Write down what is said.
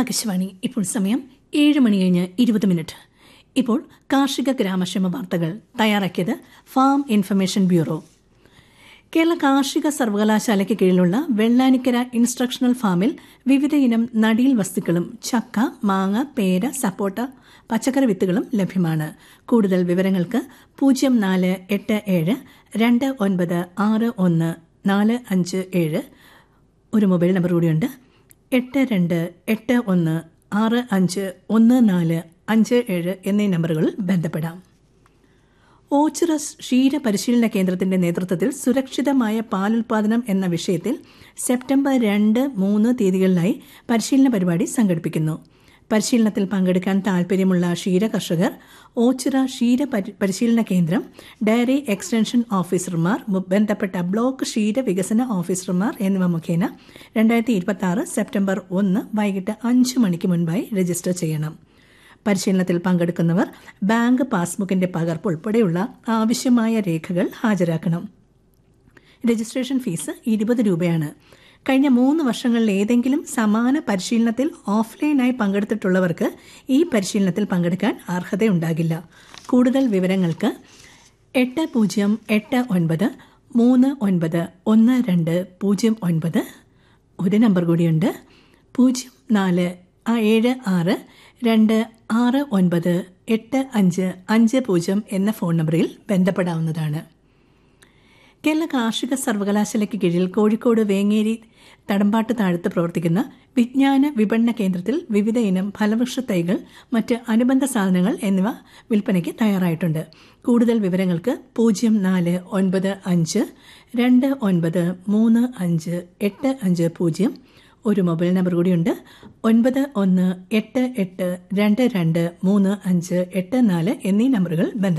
ആകാശവാണി ഇപ്പോൾ സമയം ഏഴ് മണി കഴിഞ്ഞ് ഇരുപത് മിനിറ്റ് ഇപ്പോൾ കാർഷിക ഗ്രാമക്ഷേമ വാർത്തകൾ തയ്യാറാക്കിയത് ഫാം ഇൻഫർമേഷൻ ബ്യൂറോ കേരള കാർഷിക സർവകലാശാലയ്ക്ക് കീഴിലുള്ള വെള്ളാനിക്കര ഇൻസ്ട്രക്ഷണൽ ഫാമിൽ വിവിധ ഇനം നടീൽ വസ്തുക്കളും ചക്ക മാങ്ങ പേര സപ്പോട്ട പച്ചക്കറി വിത്തുകളും ലഭ്യമാണ് കൂടുതൽ വിവരങ്ങൾക്ക് പൂജ്യം നാല് എട്ട് ഏഴ് രണ്ട് ഒൻപത് ആറ് ഒന്ന് നാല് അഞ്ച് ഏഴ് ഒരു മൊബൈൽ നമ്പർ കൂടിയുണ്ട് എട്ട് രണ്ട് എട്ട് ഒന്ന് ആറ് അഞ്ച് ഒന്ന് നാല് അഞ്ച് ഏഴ് എന്നീ നമ്പറുകളിൽ ബന്ധപ്പെടാം ഓച്ചിറസ് ക്ഷീര പരിശീലന കേന്ദ്രത്തിന്റെ നേതൃത്വത്തിൽ സുരക്ഷിതമായ പാലുൽപാദനം എന്ന വിഷയത്തിൽ സെപ്റ്റംബർ രണ്ട് മൂന്ന് തീയതികളിലായി പരിശീലന പരിപാടി സംഘടിപ്പിക്കുന്നു പരിശീലനത്തിൽ പങ്കെടുക്കാൻ താൽപര്യമുള്ള ക്ഷീര കർഷകർ ഓച്ചിറ ക്ഷീര പരിശീലന കേന്ദ്രം ഡയറി എക്സ്റ്റൻഷൻ ഓഫീസർമാർ ബന്ധപ്പെട്ട ബ്ലോക്ക് ക്ഷീര വികസന ഓഫീസർമാർ എന്നിവ മുഖേന രണ്ടായിരത്തി ഇരുപത്തി ആറ് സെപ്റ്റംബർ ഒന്ന് വൈകിട്ട് അഞ്ച് മണിക്ക് മുൻപായി രജിസ്റ്റർ ചെയ്യണം പരിശീലനത്തിൽ പങ്കെടുക്കുന്നവർ ബാങ്ക് പാസ്ബുക്കിന്റെ പകർപ്പ് ഉൾപ്പെടെയുള്ള ആവശ്യമായ രേഖകൾ ഹാജരാക്കണം രജിസ്ട്രേഷൻ ഫീസ് ഇരുപത് രൂപയാണ് കഴിഞ്ഞ മൂന്ന് വർഷങ്ങളിൽ ഏതെങ്കിലും സമാന പരിശീലനത്തിൽ ഓഫ്ലൈനായി പങ്കെടുത്തിട്ടുള്ളവർക്ക് ഈ പരിശീലനത്തിൽ പങ്കെടുക്കാൻ അർഹതയുണ്ടാകില്ല കൂടുതൽ വിവരങ്ങൾക്ക് എട്ട് പൂജ്യം എട്ട് ഒൻപത് മൂന്ന് ഒൻപത് ഒന്ന് രണ്ട് പൂജ്യം ഒൻപത് ഒരു നമ്പർ കൂടിയുണ്ട് പൂജ്യം നാല് ഏഴ് ആറ് രണ്ട് ആറ് ഒൻപത് എട്ട് അഞ്ച് അഞ്ച് പൂജ്യം എന്ന ഫോൺ നമ്പറിൽ ബന്ധപ്പെടാവുന്നതാണ് കേരള കാർഷിക സർവകലാശാലയ്ക്ക് കീഴിൽ കോഴിക്കോട് വേങ്ങേരി തടമ്പാട്ട് താഴത്ത് പ്രവർത്തിക്കുന്ന വിജ്ഞാന വിപണന കേന്ദ്രത്തിൽ വിവിധ ഇനം ഫലവൃക്ഷ തൈകൾ മറ്റ് അനുബന്ധ സാധനങ്ങൾ എന്നിവ വിൽപ്പനയ്ക്ക് തയ്യാറായിട്ടുണ്ട് കൂടുതൽ വിവരങ്ങൾക്ക് പൂജ്യം നാല് ഒൻപത് അഞ്ച് രണ്ട് ഒൻപത് മൂന്ന് അഞ്ച് എട്ട് അഞ്ച് പൂജ്യം ഒരു മൊബൈൽ നമ്പർ കൂടിയുണ്ട് ഒൻപത് ഒന്ന് എട്ട് എട്ട് രണ്ട് രണ്ട് മൂന്ന് അഞ്ച് എട്ട് നാല് എന്നീ നമ്പറുകൾ ബന്ധം